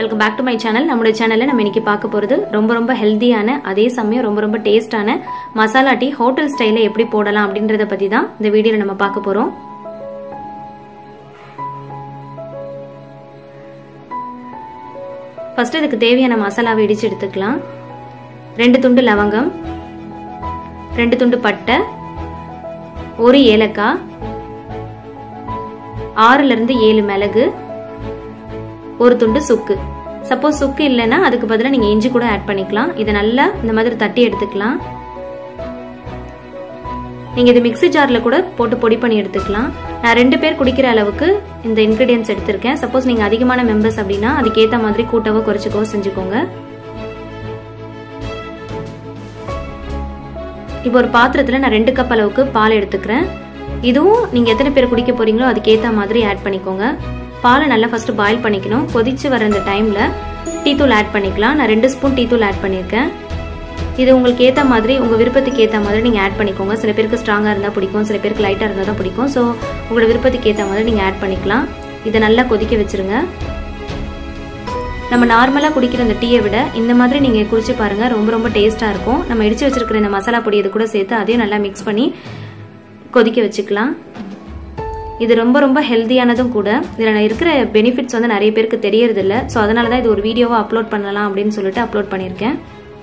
welcome back to my channel நம்மளுடைய சேனல்ல நம்ம இன்னைக்கு பார்க்க போறது ரொம்ப ரொம்ப ஹெல்தியான அதே சமயம் ரொம்ப ரொம்ப டேஸ்டான மசாலா டீ ஹோட்டல் ஸ்டைல எப்படி போடலாம் அப்படின்றத பத்தி தான் இந்த வீடியோல நம்ம பார்க்க போறோம் ஃபர்ஸ்ட் இதுக்கு தேவையான மசாலாவை இடிச்சு எடுத்துக்கலாம் ரெண்டு துண்டு லவங்கம் ரெண்டு துண்டு பட்டை ஒரு ஏலக்காய் ஆறுல இருந்து ஏழு மிளகு ஒரு துண்டு சுக்கு சப்போஸ் சுக்கு இல்லைன்னா அதுக்கு பதிலாக நீங்கள் இஞ்சி கூட ஆட் பண்ணிக்கலாம் இதை நல்லா இந்த மாதிரி தட்டி எடுத்துக்கலாம் நீங்கள் இது மிக்ஸி ஜாரில் கூட போட்டு பொடி பண்ணி எடுத்துக்கலாம் நான் ரெண்டு பேர் குடிக்கிற அளவுக்கு இந்த இன்க்ரீடியன்ஸ் எடுத்திருக்கேன் சப்போஸ் நீங்கள் அதிகமான மெம்பர்ஸ் அப்படின்னா அதுக்கேற்ற மாதிரி கூட்டவோ குறைச்சிக்கவோ செஞ்சுக்கோங்க இப்போ ஒரு பாத்திரத்தில் நான் ரெண்டு கப் அளவுக்கு பால் எடுத்துக்கிறேன் இதுவும் நீங்கள் எத்தனை பேர் குடிக்க போறீங்களோ அதுக்கேற்ற மாதிரி ஆட் பண்ணிக்கோங்க பாலை நல்லா ஃபர்ஸ்ட் பாயில் பண்ணிக்கணும் கொதிச்சு வர இந்த டைமில் டீ தூள் ஆட் பண்ணிக்கலாம் நான் ரெண்டு ஸ்பூன் டீ தூள் ஆட் பண்ணியிருக்கேன் இது உங்களுக்கு ஏற்ற மாதிரி உங்கள் விருப்பத்துக்கு ஏற்ற மாதிரி நீங்கள் ஆட் பண்ணிக்கோங்க சில பேருக்கு ஸ்ட்ராங்காக இருந்தால் பிடிக்கும் சில பேருக்கு லைட்டாக இருந்தால் தான் பிடிக்கும் ஸோ உங்களோட விருப்பத்துக்கு ஏற்ற மாதிரி நீங்கள் ஆட் பண்ணிக்கலாம் இதை நல்லா கொதிக்க வச்சுருங்க நம்ம நார்மலாக குடிக்கிற இந்த டீயை விட இந்த மாதிரி நீங்கள் குடிச்சு பாருங்கள் ரொம்ப ரொம்ப டேஸ்ட்டாக இருக்கும் நம்ம இடிச்சு வச்சிருக்கிற இந்த மசாலா பொடி இது கூட சேர்த்து அதையும் நல்லா மிக்ஸ் பண்ணி கொதிக்க வச்சுக்கலாம் இது ரொம்ப ரொம்ப ஹெல்த்தியானதும் கூட இதில் இருக்கிற பெனிஃபிட்ஸ் வந்து நிறைய பேருக்கு தெரியறதில்ல ஸோ அதனால தான் இது ஒரு வீடியோவாக அப்லோட் பண்ணலாம் அப்படின்னு சொல்லிட்டு அப்லோட் பண்ணியிருக்கேன்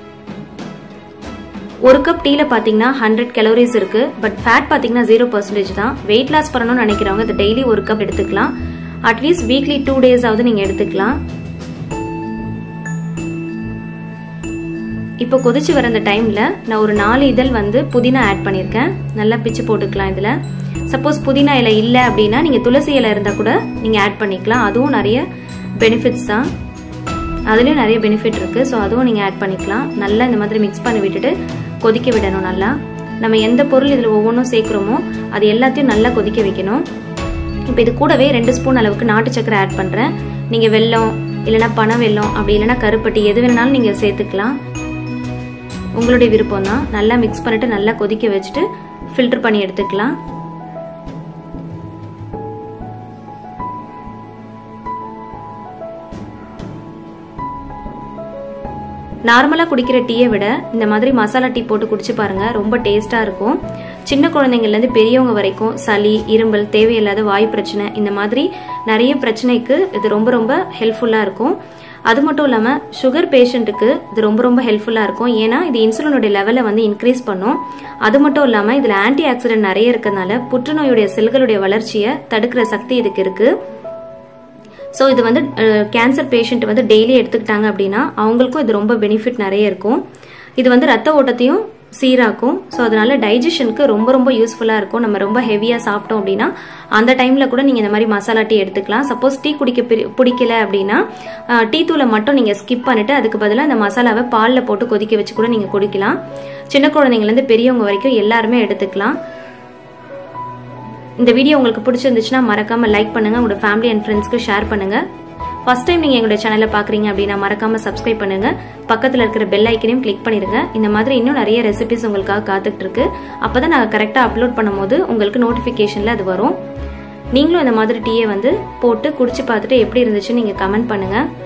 ஒரு கப் டீல பார்த்தீங்கன்னா ஹண்ட்ரட் கலோரிஸ் இருக்கு பட் ஃபேட் பார்த்தீங்கன்னா ஜீரோ பர்சன்டேஜ் தான் வெயிட் லாஸ் பண்ணணும்னு நினைக்கிறவங்க இது டெய்லி ஒரு கப் எடுத்துக்கலாம் அட்லீஸ்ட் வீக்லி டூ டேஸ் ஆகுது நீங்கள் எடுத்துக்கலாம் இப்போ கொதிச்சு வர அந்த டைமில் நான் ஒரு நாலு இதழ் வந்து புதினா ஆட் பண்ணியிருக்கேன் நல்லா பிச்சு போட்டுக்கலாம் இதில் சப்போஸ் புதினா இலை இல்லை அப்படின்னா நீங்கள் துளசி இலை இருந்தால் கூட நீங்கள் ஆட் பண்ணிக்கலாம் அதுவும் நிறைய பெனிஃபிட்ஸ் தான் அதுலேயும் நிறைய பெனிஃபிட் இருக்குது ஸோ அதுவும் நீங்கள் ஆட் பண்ணிக்கலாம் நல்லா இந்த மாதிரி மிக்ஸ் பண்ணி விட்டுட்டு கொதிக்க விடணும் நல்லா நம்ம எந்த பொருள் இதில் ஒவ்வொன்றும் சேர்க்குறோமோ அது எல்லாத்தையும் நல்லா கொதிக்க வைக்கணும் இப்போ இது கூடவே ரெண்டு ஸ்பூன் அளவுக்கு நாட்டு சக்கரை ஆட் பண்ணுறேன் நீங்கள் வெல்லம் இல்லைனா பனை வெல்லம் அப்படி இல்லைனா கருப்பட்டி எது வேணாலும் நீங்கள் சேர்த்துக்கலாம் உங்களுடைய விருப்பம் தான் நல்லா மிக்ஸ் பண்ணிட்டு நல்லா கொதிக்க வச்சுட்டு ஃபில்டர் பண்ணி எடுத்துக்கலாம் நார்மலாக குடிக்கிற டீயை விட இந்த மாதிரி மசாலா டீ போட்டு குடிச்சு பாருங்க ரொம்ப டேஸ்ட்டாக இருக்கும் சின்ன குழந்தைங்கள்லேருந்து பெரியவங்க வரைக்கும் சளி இரும்பல் தேவையில்லாத வாயு பிரச்சனை இந்த மாதிரி நிறைய பிரச்சனைக்கு இது ரொம்ப ரொம்ப ஹெல்ப்ஃபுல்லாக இருக்கும் அது மட்டும் இல்லாமல் சுகர் பேஷண்ட்டுக்கு இது ரொம்ப ரொம்ப ஹெல்ப்ஃபுல்லாக இருக்கும் ஏன்னா இது இன்சுலினுடைய லெவலை வந்து இன்க்ரீஸ் பண்ணும் அது மட்டும் இல்லாமல் இதில் ஆன்டி ஆக்சிடென்ட் நிறைய இருக்கிறதுனால புற்றுநோயுடைய செல்களுடைய வளர்ச்சியை தடுக்கிற சக்தி இதுக்கு இருக்குது ஸோ இது வந்து கேன்சர் பேஷண்ட் வந்து டெய்லி எடுத்துக்கிட்டாங்க அப்படின்னா அவங்களுக்கும் இது ரொம்ப பெனிஃபிட் நிறைய இருக்கும் இது வந்து ரத்த ஓட்டத்தையும் சீராக்கும் ஸோ அதனால டைஜஷனுக்கு ரொம்ப ரொம்ப யூஸ்ஃபுல்லாக இருக்கும் நம்ம ரொம்ப ஹெவியாக சாப்பிட்டோம் அப்படின்னா அந்த டைமில் கூட நீங்கள் இந்த மாதிரி மசாலா டீ எடுத்துக்கலாம் சப்போஸ் டீ குடிக்க பிடிக்கல அப்படின்னா டீ தூளை மட்டும் நீங்கள் ஸ்கிப் பண்ணிட்டு அதுக்கு பதிலாக அந்த மசாலாவை பாலில் போட்டு கொதிக்க வச்சு கூட நீங்கள் குடிக்கலாம் சின்ன குழந்தைங்கலேருந்து பெரியவங்க வரைக்கும் எல்லாருமே எடுத்துக்கலாம் இந்த வீடியோ உங்களுக்கு பிடிச்சிருந்துச்சுன்னா மறக்காம லைக் பண்ணுங்க உங்களோட ஃபேமிலி அண்ட் ஃப்ரெண்ட்ஸ்க்கு ஷேர் பண்ணுங்க ஃபர்ஸ்ட் டைம் நீங்க எங்களோட சேனலை பாக்குறீங்க அப்படின்னா மறக்காம சப்ஸ்கிரைப் பண்ணுங்க பக்கத்துல இருக்கிற பெல் ஐக்கனையும் கிளிக் பண்ணிருங்க இந்த மாதிரி இன்னும் நிறைய ரெசிபிஸ் உங்களுக்காக காத்துட்டு இருக்கு அப்பதான் நாங்க கரெக்டா அப்லோட் பண்ணும்போது உங்களுக்கு நோட்டிபிகேஷன்ல அது வரும் நீங்களும் இந்த மாதிரி டீயை வந்து போட்டு குடிச்சு பார்த்துட்டு எப்படி இருந்துச்சுன்னு நீங்க கமெண்ட் பண்ணுங்க